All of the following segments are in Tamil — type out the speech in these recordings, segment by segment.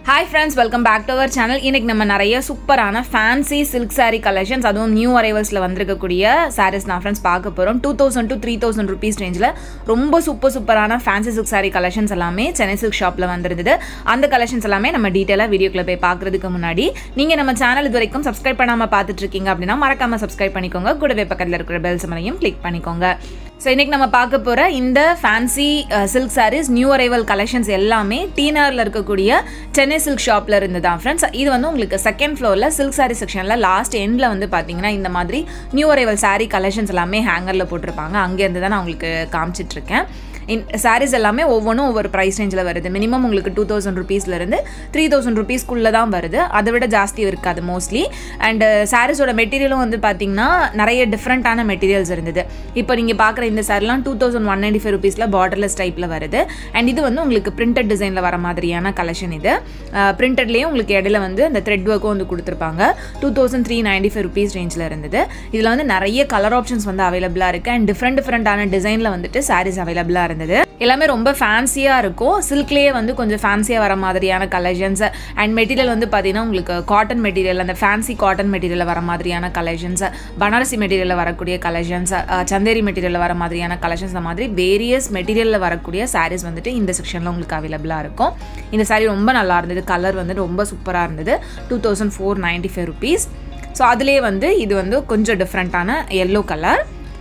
hi friends welcome back to our channel இன்னைக்கு நம்ம நிறைய சூப்பரான ஃபேன்சி சில்க் saree கலெக்ஷன்ஸ் அதுவும் நியூ அரைவல்ஸில் வந்திருக்கக்கூடிய சாரீஸ் நான் ஃப்ரெண்ட்ஸ் பார்க்க போகிறோம் two thousand to three thousand rupees ரேஞ்சில் ரொம்ப சூப்பர் சூப்பரான ஃபேன்சி சில்க் saree கலெக்ஷன்ஸ் எல்லாமே சென்னை சில்க் ஷாப்பில் வந்திருந்தது அந்த கலெக்ஷன்ஸ் எல்லாமே நம்ம டீட்டெயிலாக வீடியோக்குள்ள போய் பார்க்குறதுக்கு முன்னாடி நீங்கள் நம்ம சேனல் இது வரைக்கும் சப்ஸ்கிரைப் பண்ணாமல் பார்த்துட்டு இருக்கீங்க அப்படின்னா மறக்காமல் சப்ஸ்கிரைப் பண்ணிக்கோங்க கூடவே பக்கத்தில் இருக்கிற பெல் சிமலையும் கிளிக் பண்ணிக்கோங்க ஸோ இன்றைக்கி நம்ம பார்க்க போகிற இந்த fancy silk sarees new arrival collections எல்லாமே டீனரில் இருக்கக்கூடிய சென்னை சில்க் ஷாப்பில் இருந்து தான் ஃப்ரெண்ட்ஸ் இது வந்து உங்களுக்கு செகண்ட் ஃப்ளோரில் சில்க் saree செக்ஷனில் லாஸ்ட் எண்டில் வந்து பார்த்தீங்கன்னா இந்த மாதிரி நியூ அரைவல் saree கலெக்ஷன்ஸ் எல்லாமே ஹேங்கரில் போட்டிருப்பாங்க அங்கேருந்து தான் நான் உங்களுக்கு காமிச்சிட்ருக்கேன் இன் சாரீஸ் எல்லாமே ஒவ்வொன்றும் ஒவ்வொரு ப்ரைஸ் ரேஞ்சில் வருது மினிமம் உங்களுக்கு டூ தௌசண்ட் ருபீஸ்லேருந்து த்ரீ தௌசண்ட் ருபீஸ்க்குள்ளே தான் வருது அதை விட ஜாஸ்தி இருக்காது மோஸ்ட்லி அண்டு சாரீஸோட மெட்டீரியலும் வந்து பார்த்தீங்கன்னா நிறைய டிஃப்ரெண்ட்டான மெட்டீரியல்ஸ் இருந்தது இப்போ நீங்கள் பார்க்குற இந்த சாரிலாம் two thousand one ninety five ருபீஸில் பார்டர்லெஸ் டைப்பில் வருது அண்ட் இது வந்து உங்களுக்கு பிரிண்டட் டிசைனில் வர மாதிரியான கலெக்ஷன் இது பிரிண்டட்லேயே உங்களுக்கு இடையில வந்து அந்த த்ரெட் ஒர்க்கும் வந்து கொடுத்துருப்பாங்க two thousand three ninety five rupees ரேஞ்சில் இருந்தது இதில் வந்து நிறைய கலர் ஆப்ஷன்ஸ் வந்து அவைலபிளாக இருக்குது அண்ட் டிஃப்ரெண்ட் டிஃப்ரெண்ட்டான டிசைனில் வந்துட்டு சாரீஸ் அவைலபிளாக இருந்தது எல்லாமே ரொம்ப ஃபேன்சியாக இருக்கும் சில்க்லேயே வந்து கொஞ்சம் ஃபேன்சியாக வர மாதிரியான கலெக்ஷன்ஸ் அண்ட் மெட்டீரியல் வந்து பார்த்தீங்கன்னா உங்களுக்கு காட்டன் மெட்டீரியல் அந்த ஃபேன்சி காட்டன் மெட்டீரியலில் வர மாதிரியான கலெக்ஷன்ஸ் பனாரசி மெட்டீரியலில் வரக்கூடிய கலெக்ஷன்ஸ் சந்தேரி மெட்டீரியலில் வர மாதிரியான கலெக்ஷன்ஸ் அந்த மாதிரி வேரியஸ் மெட்டீரியலில் வரக்கூடிய சாரீஸ் வந்துட்டு இந்த செக்ஷனில் உங்களுக்கு அவைலபிளாக இருக்கும் இந்த சாரீ ரொம்ப நல்லா இருந்தது கலர் வந்து ரொம்ப சூப்பராக இருந்தது two thousand four ninety five rupees so அதுலேயே வந்து இது வந்து கொஞ்சம் டிஃப்ரெண்ட்டான எல்லோ கலர்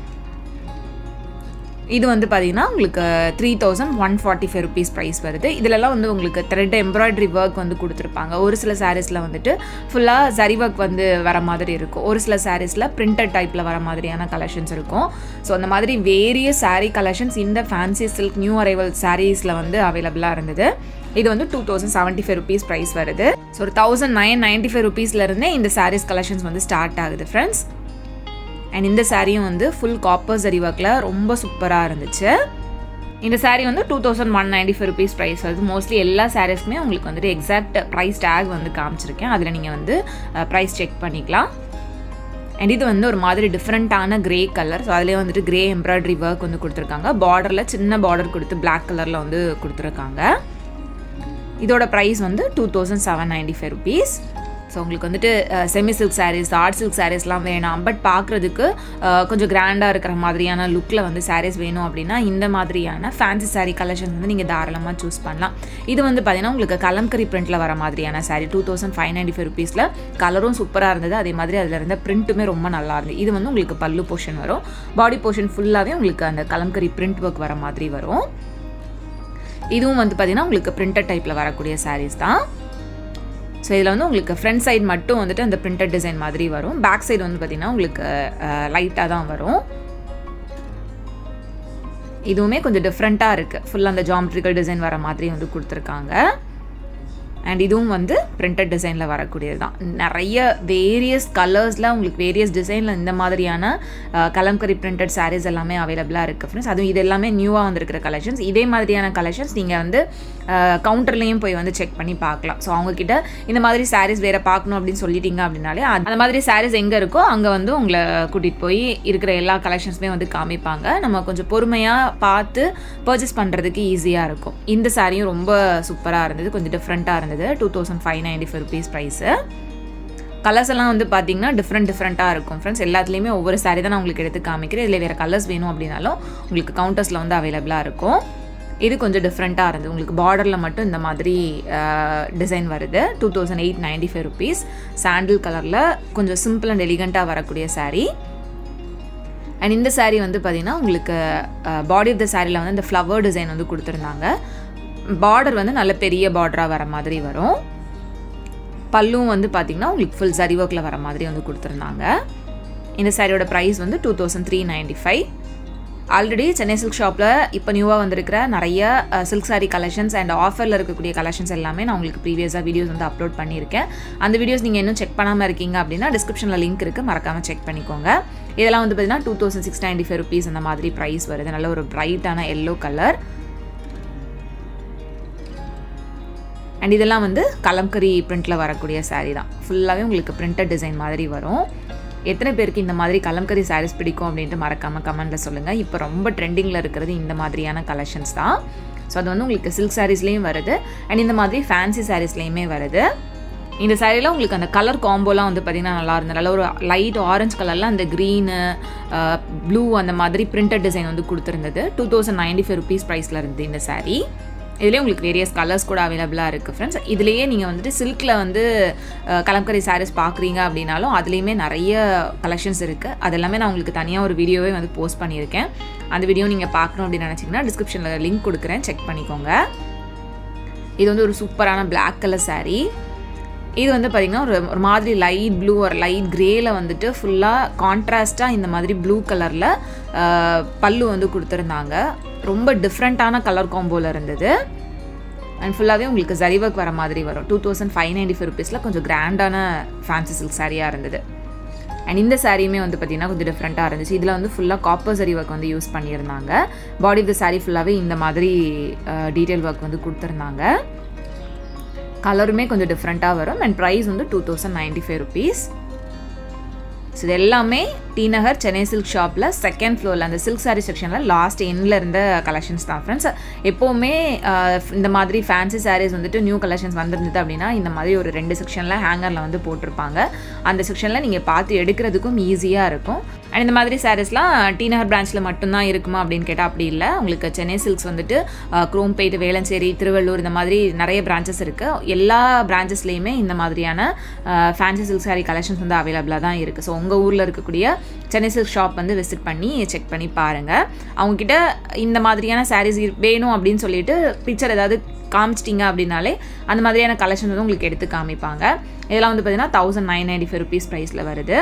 இது வந்து பார்த்தீங்கன்னா உங்களுக்கு three thousand one forty five rupees price வருது இதிலலாம் வந்து உங்களுக்கு த்ரெட் எம்ப்ராய்டரி ஒர்க் வந்து கொடுத்துருப்பாங்க ஒரு சில சாரீஸில் வந்துட்டு ஃபுல்லாக சரி ஒர்க் வந்து வர மாதிரி இருக்கும் ஒரு சில சாரீஸில் பிரிண்டட் டைப்பில் வர மாதிரியான கலெக்ஷன்ஸ் இருக்கும் ஸோ அந்த மாதிரி வேரியஸ் சாரீ கலெக்ஷன்ஸ் இந்த ஃபேன்சி சில்க் நியூ அரைவல் சாரீஸில் வந்து அவைலபிளாக இருந்தது இது வந்து two thousand seventy five rupees price வருது ஸோ ஒரு தௌசண்ட் நைன் நைன்ட்டி ஃபைவ் ருபீஸ்லேருந்தே இந்த சாரீஸ் கலெக்ஷன்ஸ் வந்து ஸ்டார்ட் ஆகுது ஃப்ரெண்ட்ஸ் அண்ட் இந்த சாரியும் வந்து ஃபுல் காப்பர் சரி ஒர்க்கில் ரொம்ப சூப்பராக இருந்துச்சு இந்த சாரீ வந்து two thousand one ninety five rupees price வருது மோஸ்ட்லி எல்லா சாரீஸ்க்குமே உங்களுக்கு வந்துட்டு எக்ஸாக்ட் ப்ரைஸ் டேக் வந்து காமிச்சிருக்கேன் அதில் நீங்கள் வந்து ப்ரைஸ் செக் பண்ணிக்கலாம் அண்ட் இது வந்து ஒரு மாதிரி டிஃப்ரெண்ட்டான கிரே கலர் ஸோ அதிலே வந்துட்டு கிரே எம்ப்ராய்டரி ஒர்க் வந்து கொடுத்துருக்காங்க பார்டரில் சின்ன பார்டர் கொடுத்து பிளாக் கலரில் வந்து கொடுத்துருக்காங்க இதோட ப்ரைஸ் வந்து two thousand seven ninety five rupees so உங்களுக்கு வந்துட்டு semi silk sarees art silk சாரீஸ்லாம் வேணாம் பட் பார்க்குறதுக்கு கொஞ்சம் கிராண்டாக இருக்கிற மாதிரியான லுக்கில் வந்து சாரீஸ் வேணும் அப்படின்னா இந்த மாதிரியான ஃபேன்சி சாரீ கலெக்ஷன் வந்து நீங்கள் தாராளமாக சூஸ் பண்ணலாம் இது வந்து பார்த்தீங்கன்னா உங்களுக்கு கலம்கரி பிரிண்ட்டில் வர மாதிரியான saree two thousand five ninety five ருபீஸில் கலரும் சூப்பராக இருந்தது அதே மாதிரி அதில் இருந்த பிரிண்ட்டுமே ரொம்ப நல்லா இருந்தது இது வந்து உங்களுக்கு பல்லு போர்ஷன் வரும் பாடி போர்ஷன் ஃபுல்லாகவே உங்களுக்கு அந்த கலம்கரி பிரிண்ட் ஒர்க் வர மாதிரி வரும் இதுவும் வந்து பார்த்திங்கன்னா உங்களுக்கு பிரிண்டட் டைப்பில் வரக்கூடிய சாரீஸ் தான் ஸோ இதில் வந்து உங்களுக்கு ஃப்ரண்ட் சைடு மட்டும் வந்துட்டு அந்த பிரிண்டட் டிசைன் மாதிரி வரும் பேக் சைடு வந்து பார்த்திங்கன்னா உங்களுக்கு லைட்டாக தான் வரும் இதுவுமே கொஞ்சம் டிஃப்ரெண்ட்டாக இருக்குது ஃபுல்லாக அந்த ஜாமெட்ரிக்கல் டிசைன் வர மாதிரி வந்து கொடுத்துருக்காங்க அண்ட் இதுவும் வந்து பிரிண்டட் டிசைனில் வரக்கூடியது தான் நிறைய வேரியஸ் கலர்ஸில் உங்களுக்கு வேரியஸ் டிசைனில் இந்த மாதிரியான கலம்கரி பிரிண்டட் சாரீஸ் எல்லாமே அவைலபிளாக இருக்குது ஃப்ரெண்ட்ஸ் அதுவும் இது எல்லாமே நியூவாக வந்திருக்கிற கலெக்ஷன்ஸ் இதே மாதிரியான கலெக்ஷன்ஸ் நீங்கள் வந்து கவுண்டர்லேயும் போய் வந்து செக் பண்ணி பார்க்கலாம் ஸோ அவங்கக்கிட்ட இந்த மாதிரி சாரீஸ் வேறு பார்க்கணும் அப்படின்னு சொல்லிட்டீங்க அப்படின்னாலே அந்த மாதிரி சாரீஸ் எங்கே இருக்கோ அங்கே வந்து உங்களை கூட்டிகிட்டு போய் இருக்கிற எல்லா கலெக்ஷன்ஸுமே வந்து காமிப்பாங்க நம்ம கொஞ்சம் பொறுமையாக பார்த்து பர்ச்சேஸ் பண்ணுறதுக்கு ஈஸியாக இருக்கும் இந்த சாரியும் ரொம்ப சூப்பராக இருந்தது கொஞ்சம் டிஃப்ரெண்ட்டாக இருந்தது இருந்தது two thousand five ninety five rupees price colours எல்லாம் வந்து பார்த்தீங்கன்னா டிஃப்ரெண்ட் டிஃப்ரெண்ட்டாக இருக்கும் ஃப்ரெண்ட்ஸ் எல்லாத்துலேயுமே ஒவ்வொரு சாரி தான் நான் உங்களுக்கு எடுத்து காமிக்கிறேன் இதில் வேறு கலர்ஸ் வேணும் அப்படின்னாலும் உங்களுக்கு கவுண்டர்ஸில் வந்து அவைலபிளாக இருக்கும் இது கொஞ்சம் டிஃப்ரெண்ட்டாக இருந்தது உங்களுக்கு பார்டரில் மட்டும் இந்த மாதிரி டிசைன் வருது two thousand eight ninety five rupees சாண்டில் கலரில் கொஞ்சம் சிம்பிள் அண்ட் எலிகண்ட்டாக வரக்கூடிய சாரீ அண்ட் இந்த சாரீ வந்து பார்த்திங்கன்னா உங்களுக்கு பாடி ஆஃப் த சாரியில் வந்து இந்த ஃப்ளவர் டிசைன் வந்து கொடுத்துருந்தாங்க பார்டர் வந்து நல்ல பெரிய பார்டராக வர மாதிரி வரும் பல்லும் வந்து பார்த்திங்கன்னா உங்களுக்கு ஃபுல் சரி ஒர்க்கில் வர மாதிரி வந்து கொடுத்துருந்தாங்க இந்த சாரியோட ப்ரைஸ் வந்து two thousand three ninety five already Chennai silk ஷாப்பில் இப்போ நியூவாக வந்திருக்கிற நிறைய சில்க் சாரி கலெக்ஷன்ஸ் அண்ட் ஆஃபரில் இருக்கக்கூடிய கலெக்ஷன்ஸ் எல்லாமே நான் உங்களுக்கு ப்ரீவியஸாக வீடியோஸ் வந்து அப்லோட் பண்ணியிருக்கேன் அந்த வீடியோஸ் நீங்கள் இன்னும் செக் பண்ணாமல் இருக்கீங்க அப்படின்னா டிஸ்கிரிப்ஷனில் லிங்க் இருக்குது மறக்காமல் செக் பண்ணிக்கோங்க இதெல்லாம் வந்து பார்த்தீங்கன்னா two thousand six ninety five rupees அந்த மாதிரி ப்ரைஸ் வருது நல்ல ஒரு பிரைட்டான எல்லோ கலர் அண்ட் இதெல்லாம் வந்து கலம்கரி பிரிண்ட்டில் வரக்கூடிய சாரீ தான் ஃபுல்லாகவே உங்களுக்கு பிரிண்டட் டிசைன் மாதிரி வரும் எத்தனை பேருக்கு இந்த மாதிரி கலம்கரி சாரீஸ் பிடிக்கும் அப்படின்ட்டு மறக்காமல் கமெண்ட்டில் சொல்லுங்கள் இப்போ ரொம்ப ட்ரெண்டிங்கில் இருக்கிறது இந்த மாதிரியான கலெக்ஷன்ஸ் தான் ஸோ அது வந்து உங்களுக்கு சில்க் சாரீஸ்லேயும் வருது அண்ட் இந்த மாதிரி ஃபேன்சி சாரீஸ்லேயுமே வருது இந்த சாரியில் உங்களுக்கு அந்த கலர் காம்போலாம் வந்து பார்த்திங்கன்னா நல்லா இருந்தது நல்ல ஒரு லைட் ஆரஞ்சு கலரில் அந்த க்ரீனு ப்ளூ அந்த மாதிரி பிரிண்டட் டிசைன் வந்து கொடுத்துருந்தது two thousand ninety five rupees ப்ரைஸில் இருந்தது இந்த சாரீ இதுலேயே உங்களுக்கு வேரியஸ் கலர்ஸ் கூட அவைலபிளாக இருக்குது ஃப்ரெண்ட்ஸ் இதுலேயே நீங்கள் வந்துட்டு சில்கில் வந்து கலம்கரி சாரீஸ் பார்க்குறீங்க அப்படின்னாலும் அதுலேயுமே நிறைய கலெக்ஷன்ஸ் இருக்குது அது எல்லாமே நான் உங்களுக்கு தனியாக ஒரு வீடியோவே வந்து போஸ்ட் பண்ணியிருக்கேன் அந்த வீடியோ நீங்கள் பார்க்கணும் அப்படின்னு நினச்சிங்கன்னா டிஸ்கிரிப்ஷனில் லிங்க் கொடுக்குறேன் செக் பண்ணிக்கோங்க இது வந்து ஒரு சூப்பரான பிளாக் கலர் சாரீ இது வந்து பார்த்திங்கன்னா ஒரு ஒரு மாதிரி லைட் ப்ளூ ஒரு லைட் க்ரேயில் வந்துட்டு ஃபுல்லாக கான்ட்ராஸ்ட்டாக இந்த மாதிரி ப்ளூ கலரில் பல்லு வந்து கொடுத்துருந்தாங்க ரொம்ப டிஃப்ரெண்ட்டான கலர் காம்போவில் இருந்தது அண்ட் ஃபுல்லாகவே உங்களுக்கு ஜரி ஒர்க் வர மாதிரி வரும் two thousand five ninety five ருபீஸில் கொஞ்சம் கிராண்டான ஃபேன்சி சில்க் சாரியாக இருந்தது அண்ட் இந்த சாரியுமே வந்து பார்த்திங்கன்னா கொஞ்சம் டிஃப்ரெண்ட்டாக இருந்துச்சு இதில் வந்து ஃபுல்லாக காப்பர் சரி ஒர்க் வந்து யூஸ் பண்ணியிருந்தாங்க பாடி ஆஃப் த சாரீ ஃபுல்லாகவே இந்த மாதிரி டீட்டெயில் ஒர்க் வந்து கொடுத்துருந்தாங்க கலருமே கொஞ்சம் டிஃப்ரெண்ட்டாக வரும் அண்ட் ப்ரைஸ் வந்து two thousand ninety five rupees so இது எல்லாமே டி நகர் சென்னை சில்க் ஷாப்பில் செகண்ட் ஃப்ளோரில் அந்த சில்க் சாரீ செக்ஷனில் லாஸ்ட் எண்டில் இருந்த கலெக்ஷன்ஸ் தான் ஃப்ரெண்ட்ஸ் எப்போவுமே இந்த மாதிரி ஃபேன்சி சாரீஸ் வந்துட்டு நியூ கலெக்ஷன்ஸ் வந்திருந்தது அப்படின்னா இந்த மாதிரி ஒரு ரெண்டு செக்ஷனில் ஹேங்கரில் வந்து போட்டிருப்பாங்க அந்த செக்ஷனில் நீங்கள் பார்த்து எடுக்கிறதுக்கும் ஈஸியாக இருக்கும் அண்ட் இந்த மாதிரி சாரீஸ்லாம் டி நகர் பிரான்ச்சில் மட்டும்தான் இருக்குமா அப்படின்னு கேட்டால் அப்படி இல்லை உங்களுக்கு சென்னை சில்க்ஸ் வந்துட்டு குரோம்பேட் வேளஞ்சேரி திருவள்ளூர் இந்த மாதிரி நிறைய பிரான்ச்சஸ் இருக்குது எல்லா பிரான்ச்சஸ்லேயுமே இந்த மாதிரியான ஃபேன்சி சில்க் சாரீ கலெக்ஷன்ஸ் வந்து அவைலபிளாக தான் இருக்குது ஸோ உங்கள் ஊரில் இருக்கக்கூடிய சென்னை சில்க் ஷாப் வந்து விசிட் பண்ணி செக் பண்ணி பாருங்கள் அவங்கக்கிட்ட இந்த மாதிரியான சாரீஸ் வேணும் அப்படின்னு சொல்லிட்டு பிக்சர் ஏதாவது காமிச்சிட்டிங்க அப்படின்னாலே அந்த மாதிரியான கலெக்ஷன் வந்து உங்களுக்கு எடுத்து காமிப்பாங்க இதெல்லாம் வந்து பார்த்தீங்கன்னா thousand nine ninety five rupees ப்ரைஸில் வருது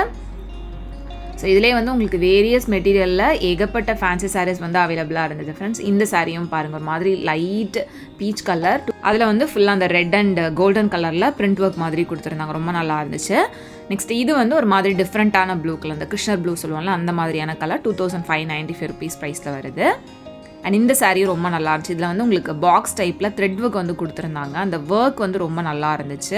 ஸோ இதிலே வந்து உங்களுக்கு வேரியஸ் மெட்டீரியலில் ஏகப்பட்ட ஃபேன்சி சாரீஸ் வந்து அவைலபிளாக இருந்தது ஃப்ரெண்ட்ஸ் இந்த சாரியும் பாருங்கள் ஒரு மாதிரி லைட் பீச் கலர் அதில் வந்து ஃபுல்லாக அந்த ரெட் அண்ட் கோல்டன் கலரில் பிரிண்ட் ஒர்க் மாதிரி கொடுத்துருந்தாங்க ரொம்ப நல்லா இருந்துச்சு நெக்ஸ்ட் இது வந்து ஒரு மாதிரி டிஃப்ரெண்ட்டான ப்ளூ கலர் அந்த கிருஷ்ணர் ப்ளூ சொல்லுவாங்கல்ல அந்த மாதிரியான colour two thousand five ninety five rupees ப்ரைஸில் வருது அண்ட் இந்த சாரியும் ரொம்ப நல்லா இருந்துச்சு இதில் வந்து உங்களுக்கு பாக்ஸ் டைப்பில் த்ரெட் ஒர்க் வந்து கொடுத்துருந்தாங்க அந்த ஒர்க் வந்து ரொம்ப நல்லா இருந்துச்சு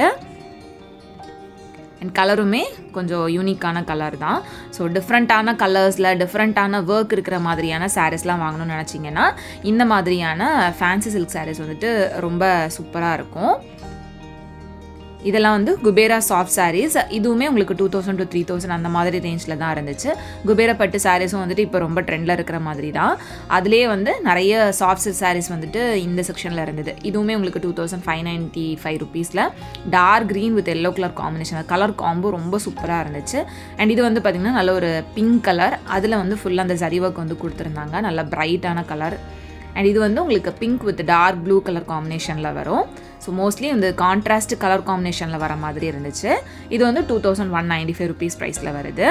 அண்ட் கலருமே கொஞ்சம் யூனிக்கான கலர் தான் ஸோ டிஃப்ரெண்ட்டான கலர்ஸில் டிஃப்ரெண்ட்டான ஒர்க் இருக்கிற மாதிரியான சாரீஸ்லாம் வாங்கணும்னு நினச்சிங்கன்னா இந்த மாதிரியான ஃபேன்சி சில்க் சாரீஸ் வந்துட்டு ரொம்ப சூப்பராக இருக்கும் இதெல்லாம் வந்து குபேரா சாஃப்ட் சாரீஸ் இதுவுமே உங்களுக்கு two thousand to three thousand அந்த மாதிரி ரேஞ்சில் தான் இருந்துச்சு குபேரா பட்டு சாரீஸும் வந்துட்டு இப்போ ரொம்ப ட்ரெண்டில் இருக்கிற மாதிரி தான் அதுலேயே வந்து நிறைய சாஃப்ட் சில்க் சாரீஸ் வந்துட்டு இந்த செக்ஷனில் இருந்தது இதுவுமே உங்களுக்கு two thousand five ninety five ருபீஸில் dark green with yellow colour combination colour combo ரொம்ப சூப்பராக இருந்துச்சு அண்ட் இது வந்து பார்த்திங்கன்னா நல்ல ஒரு பிங்க் கலர் அதில் வந்து ஃபுல்லாக அந்த ஜரி ஒர்க் வந்து கொடுத்துருந்தாங்க நல்ல பிரைட்டான கலர் அண்ட் இது வந்து உங்களுக்கு pink with dark blue colour காம்பினேஷனில் வரும் ஸோ மோஸ்ட்லி இந்த கான்ட்ராஸ்ட் கலர் காம்பினேஷனில் வர மாதிரி இருந்துச்சு இது வந்து two thousand one ninety five rupees ப்ரைஸில் வருது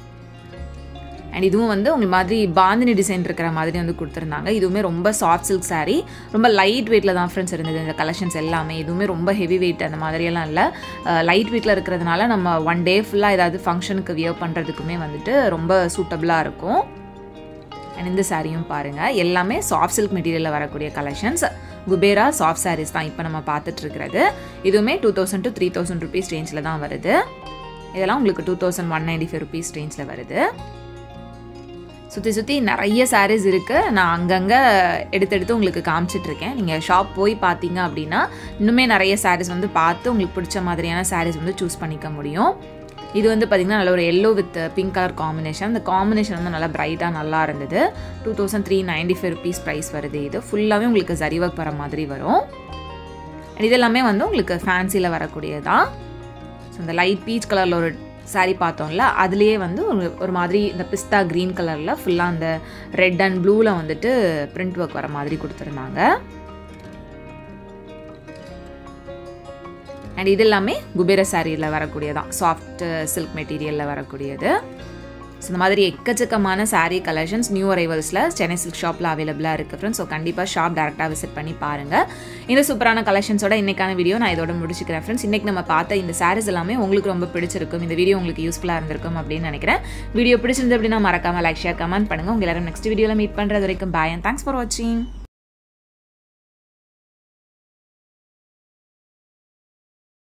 அண்ட் இதுவும் வந்து உங்களுக்கு மாதிரி பாந்தினி டிசைன் இருக்கிற மாதிரி வந்து கொடுத்துருந்தாங்க இதுவுமே ரொம்ப சாஃப்ட் சில்க் சாரீ ரொம்ப லைட் வெயிட்டில் தான் ஃப்ரெண்ட்ஸ் இருந்தது இந்த கலெக்ஷன்ஸ் எல்லாமே இதுவுமே ரொம்ப ஹெவி வெயிட் அந்த மாதிரியெல்லாம் இல்லை லைட் வெயிட்டில் இருக்கிறதுனால நம்ம ஒன் டே ஃபுல்லாக ஏதாவது ஃபங்க்ஷனுக்கு வியர் பண்ணுறதுக்குமே வந்துட்டு ரொம்ப சூட்டபுளாக இருக்கும் அண்ட் இந்த சாரியும் பாருங்கள் எல்லாமே சாஃப்ட் சில்க் மெட்டீரியலில் வரக்கூடிய கலெக்ஷன்ஸ் குபேரா சாஃப்ட் சாரீஸ் தான் இப்போ நம்ம பார்த்துட்டு இருக்கிறது இதுவுமே two thousand to three thousand rupees ரேஞ்சில் தான் வருது இதெல்லாம் உங்களுக்கு two thousand one ninety five rupees ரேஞ்சில் வருது சுற்றி சுற்றி நிறைய சாரீஸ் இருக்குது நான் அங்கங்கே எடுத்து எடுத்து உங்களுக்கு காமிச்சிட்ருக்கேன் நீங்கள் ஷாப் போய் பார்த்தீங்க அப்படின்னா இன்னுமே நிறைய சாரீஸ் வந்து பார்த்து உங்களுக்கு பிடிச்ச மாதிரியான சாரீஸ் வந்து சூஸ் பண்ணிக்க முடியும் இது வந்து பார்த்திங்கன்னா நல்ல ஒரு yellow with pink colour combination அந்த காம்பினேஷன் வந்து நல்லா பிரைட்டாக நல்லா இருந்தது two thousand three ninety five rupees price வருது இது ஃபுல்லாகவே உங்களுக்கு ஜரி ஒர்க் வர மாதிரி வரும் இது எல்லாமே வந்து உங்களுக்கு ஃபேன்சியில் வரக்கூடியதான் ஸோ இந்த லைட் பீச் கலரில் ஒரு சாரீ பார்த்தோம்ல அதுலேயே வந்து ஒரு ஒரு மாதிரி இந்த பிஸ்தா க்ரீன் கலரில் ஃபுல்லாக அந்த ரெட் அண்ட் ப்ளூவில் வந்துட்டு பிரிண்ட் ஒர்க் வர மாதிரி கொடுத்துருந்தாங்க அண்ட் இது எல்லாமே குபேர சாரியில் வரக்கூடியதான் சாஃப்ட் சில்க் மெட்டீரியலில் வரக்கூடியது ஸோ இந்த மாதிரி எக்கச்சக்கமான சாரீ கலெக்ஷன்ஸ் நியூ அரைவல்ஸில் சென்னை சில்க் ஷாப்பில் அவைலபிளாக இருக்குது ஃப்ரெண்ட்ஸ் ஸோ கண்டிப்பாக ஷாப் டேரெக்டாக விசிட் பண்ணி பாருங்கள் இந்த சூப்பரான கலெக்ஷன்ஸோட இன்றைக்கான வீடியோ நான் இதோட முடிச்சுக்கிறேன் ஃப்ரெண்ட்ஸ் இன்றைக்கி நம்ம பார்த்த இந்த சாரீஸ் எல்லாமே உங்களுக்கு ரொம்ப பிடிச்சிருக்கும் இந்த வீடியோ உங்களுக்கு யூஸ்ஃபுல்லாக இருந்திருக்கும் அப்படின்னு நினைக்கிறேன் வீடியோ பிடிச்சிருந்து அப்படின்னா மறக்காமல் லைக் ஷேர் கமெண்ட் பண்ணுங்கள் உங்கள் எல்லாரும் நெக்ஸ்ட் வீடியோவில் மீட் பண்ணுறது வரைக்கும் பாய் அண்ட் தேங்க்ஸ் ஃபார் வாட்சிங்